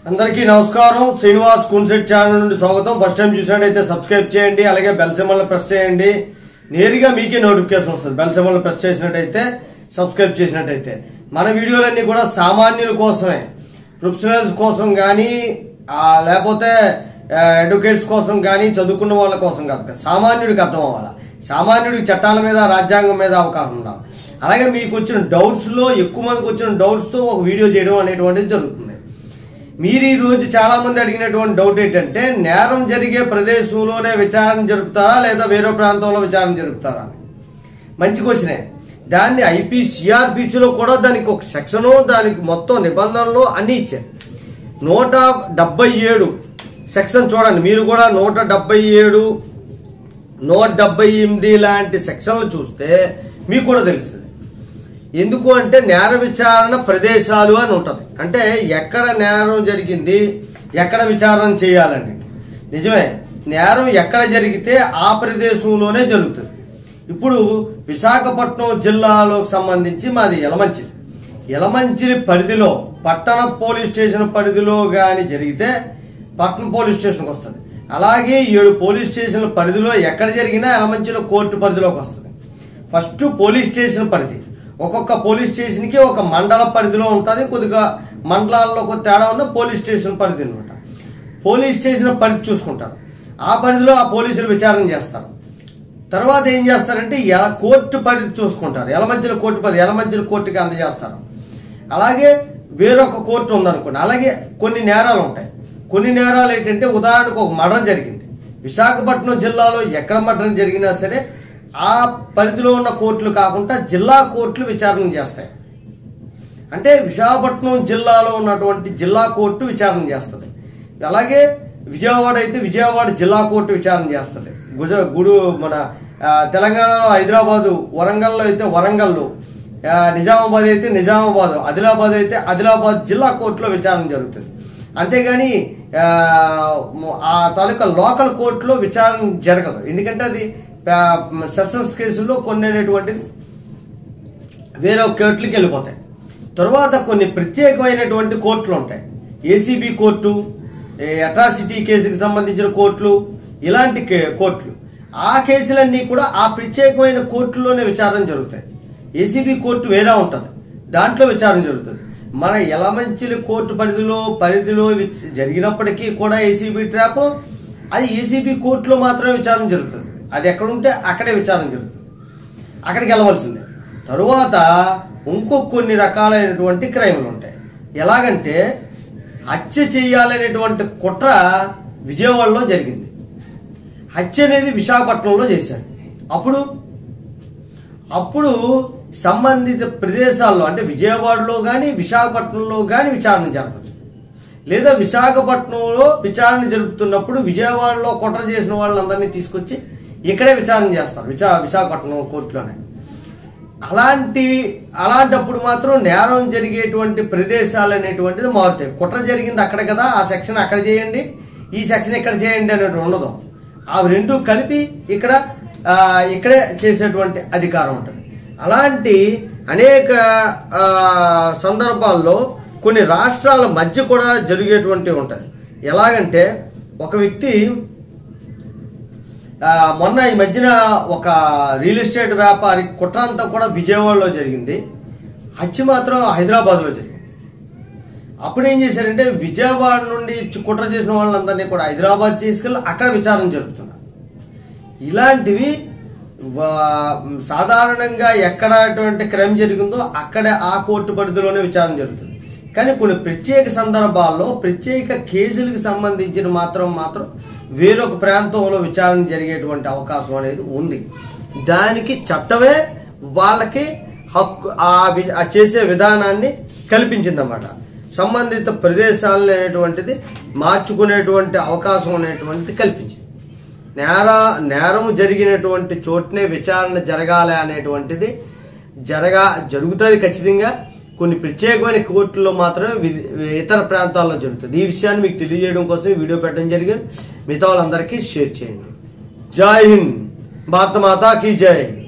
అందరికీ నమస్కారం శ్రీనివాస్ కున్సెట్ ఛానల్ నుండి స్వాగతం ఫస్ట్ టైం చూసినట్టయితే సబ్స్క్రైబ్ చేయండి అలాగే బెల్ సింబల్ ప్రెస్ చేయండి నేరుగా మీకే నోటిఫికేషన్ వస్తుంది బెల్ సింబల్ ప్రెస్ చేసినట్టయితే సబ్స్క్రైబ్ చేసినట్టయితే మన వీడియోలన్నీ కూడా సామాన్యుల కోసమే ప్రొఫెషనల్స్ కోసం కానీ లేకపోతే ఎడ్యుకేట్స్ కోసం కానీ చదువుకున్న వాళ్ళ కోసం కాదు సామాన్యుడికి అర్థం అవ్వాలి సామాన్యుడికి చట్టాల మీద రాజ్యాంగం మీద అవగాహన ఉండాలి అలాగే మీకు వచ్చిన డౌట్స్లో ఎక్కువ మందికి వచ్చిన డౌట్స్తో ఒక వీడియో చేయడం అనేటువంటిది జరుగుతుంది మీరు ఈ రోజు చాలా మంది అడిగినటువంటి డౌట్ ఏంటంటే నేరం జరిగే ప్రదేశంలోనే విచారణ జరుపుతారా లేదా వేరే ప్రాంతంలో విచారణ జరుపుతారా అని మంచి క్వశ్చనే దాన్ని ఐపీ సిఆర్పిసిలో కూడా దానికి ఒక సెక్షను దానికి మొత్తం నిబంధనలు అన్నీ ఇచ్చారు నూట డెబ్బై ఏడు సెక్షన్ చూడండి మీరు కూడా నూట డెబ్బై ఏడు నూట డెబ్బై ఎనిమిది లాంటి సెక్షన్లు చూస్తే మీకు కూడా తెలుస్తుంది ఎందుకు అంటే నేర విచారణ ప్రదేశాలు అని ఉంటుంది అంటే ఎక్కడ నేరం జరిగింది ఎక్కడ విచారణ చేయాలండి నిజమే నేరం ఎక్కడ జరిగితే ఆ ప్రదేశంలోనే జరుగుతుంది ఇప్పుడు విశాఖపట్నం జిల్లాలోకి సంబంధించి మాది యలమంచిలి యలమంచిలి పరిధిలో పట్టణ పోలీస్ స్టేషన్ పరిధిలో కానీ జరిగితే పట్టణ పోలీస్ స్టేషన్కి వస్తుంది అలాగే ఏడు పోలీస్ స్టేషన్ల పరిధిలో ఎక్కడ జరిగినా యలమంచిలో కోర్టు పరిధిలోకి వస్తుంది ఫస్ట్ పోలీస్ స్టేషన్ పరిధి ఒక్కొక్క పోలీస్ స్టేషన్కి ఒక మండల పరిధిలో ఉంటుంది కొద్దిగా మండలాల్లో కొద్ది తేడా ఉన్న పోలీస్ స్టేషన్ పరిధి అనమాట పోలీస్ స్టేషన్ పరిధి చూసుకుంటారు ఆ పరిధిలో ఆ పోలీసులు విచారణ చేస్తారు తర్వాత ఏం చేస్తారంటే ఎల కోర్టు పరిధి చూసుకుంటారు ఎలమంచిల కోర్టు పరిధి ఎలమంచిల కోర్టుకి అందజేస్తారు అలాగే వేరొక కోర్టు ఉందనుకోండి అలాగే కొన్ని నేరాలు ఉంటాయి కొన్ని నేరాలు ఏంటంటే ఉదాహరణకు ఒక మర్డర్ జరిగింది విశాఖపట్నం జిల్లాలో ఎక్కడ మర్డర్ జరిగినా సరే ఆ పరిధిలో ఉన్న కోర్టులు కాకుండా జిల్లా కోర్టులు విచారణ చేస్తాయి అంటే విశాఖపట్నం జిల్లాలో ఉన్నటువంటి జిల్లా కోర్టు విచారణ చేస్తుంది అలాగే విజయవాడ అయితే విజయవాడ జిల్లా కోర్టు విచారణ చేస్తుంది గుజ గుడు మన ఆ, తెలంగాణలో హైదరాబాదు వరంగల్లో అయితే వరంగల్లో ఆ, నిజామాబాద్ అయితే నిజామాబాద్ ఆదిలాబాద్ అయితే ఆదిలాబాద్ జిల్లా కోర్టులో విచారణ జరుగుతుంది అంతేగాని ఆ, ఆ తాలూకా లోకల్ కోర్టులో విచారణ జరగదు ఎందుకంటే అది సెషన్స్ కేసుల్లో కొన్ని అనేటువంటిది వేరే కోర్టులకి వెళ్ళిపోతాయి తర్వాత కొన్ని ప్రత్యేకమైనటువంటి కోర్టులు ఉంటాయి ఏసీబీ కోర్టు అట్రాసిటీ కేసుకి సంబంధించిన కోర్టులు ఇలాంటి కే- కోర్టులు ఆ కేసులన్నీ కూడా ఆ ప్రత్యేకమైన కోర్టులోనే విచారణ జరుగుతాయి ఏసీబీ కోర్టు వేరే ఉంటుంది దాంట్లో విచారణ జరుగుతుంది మన ఎలమంచిలి కోర్టు పరిధిలో పరిధిలో విచ్- జరిగినప్పటికీ కూడా ఏసీబీ ట్రాప్ అది ఏసీబీ కోర్టులో మాత్రమే విచారణ జరుగుతుంది అది ఎక్కడుంటే అక్కడే విచారణ జరుగుతుంది అక్కడికి వెళ్ళవలసిందే తరువాత ఇంకో కొన్ని రకాలైనటువంటి క్రైమ్లు ఉంటాయి ఎలాగంటే హత్య చేయాలనేటువంటి కుట్ర విజయవాడలో జరిగింది హత్య అనేది విశాఖపట్నంలో చేశారు అప్పుడు అప్పుడు సంబంధిత ప్రదేశాల్లో అంటే విజయవాడలో కానీ విశాఖపట్నంలో కానీ విచారణ జరపచ్చు లేదా విశాఖపట్నంలో విచారణ జరుపుతున్నప్పుడు విజయవాడలో కుట్ర చేసిన వాళ్ళందరినీ తీసుకొచ్చి ఇక్కడే విచారణ చేస్తారు విశా విశాఖపట్నం కోర్టులోనే అలాంటి అలాంటప్పుడు మాత్రం నేరం జరిగేటువంటి ప్రదేశాలు అనేటువంటిది మారుతాయి కుట్ర జరిగింది అక్కడ కదా ఆ సెక్షన్ అక్కడ చేయండి ఈ సెక్షన్ ఇక్కడ చేయండి అనేది ఉండదు అవి రెండు కలిపి ఇక్కడ ఆ, ఇక్కడే చేసేటువంటి అధికారం ఉంటుంది అలాంటి అనేక ఆ, సందర్భాల్లో కొన్ని రాష్ట్రాల మధ్య కూడా జరిగేటువంటివి ఉంటుంది ఎలాగంటే ఒక వ్యక్తి ఆ, మొన్న ఈ మధ్యన ఒక రియల్ ఎస్టేట్ వ్యాపారి కుట్ర అంతా కూడా విజయవాడలో జరిగింది హత్య మాత్రం హైదరాబాద్లో జరిగింది అప్పుడు ఏం చేశారంటే విజయవాడ నుండి చి- కుట్ర చేసిన వాళ్ళందరినీ కూడా హైదరాబాద్ తీసుకెళ్ళి అక్కడ విచారణ జరుపుతున్నారు ఇలాంటివి వా- సాధారణంగా ఎక్కడ అటువంటి క్రైమ్ జరిగిందో అక్కడే ఆ కోర్టు పరిధిలోనే విచారణ జరుగుతుంది కానీ కొన్ని ప్రత్యేక సందర్భాల్లో ప్రత్యేక కేసులకు సంబంధించిన మాత్రం మాత్రం వేరొక ప్రాంతంలో విచారణ జరిగేటువంటి అవకాశం అనేది ఉంది దానికి చట్టమే వాళ్ళకి హక్కు ఆ వి- ఆ చేసే విధానాన్ని కల్పించిందన్నమాట సంబంధిత ప్రదేశాలను అనేటువంటిది మార్చుకునేటువంటి అవకాశం అనేటువంటిది కల్పించింది నేర నేరము జరిగినటువంటి చోటనే విచారణ జరగాలి అనేటువంటిది జరగా జరుగుతుంది ఖచ్చితంగా కొన్ని ప్రత్యేకమైన కోర్టుల్లో మాత్రమే వి- ఇతర ప్రాంతాల్లో జరుగుతుంది ఈ విషయాన్ని మీకు తెలియజేయడం కోసం ఈ వీడియో పెట్టడం జరిగింది మిగతా వాళ్ళందరికీ షేర్ చేయండి జై హింద్ భారత మాతా కీ జై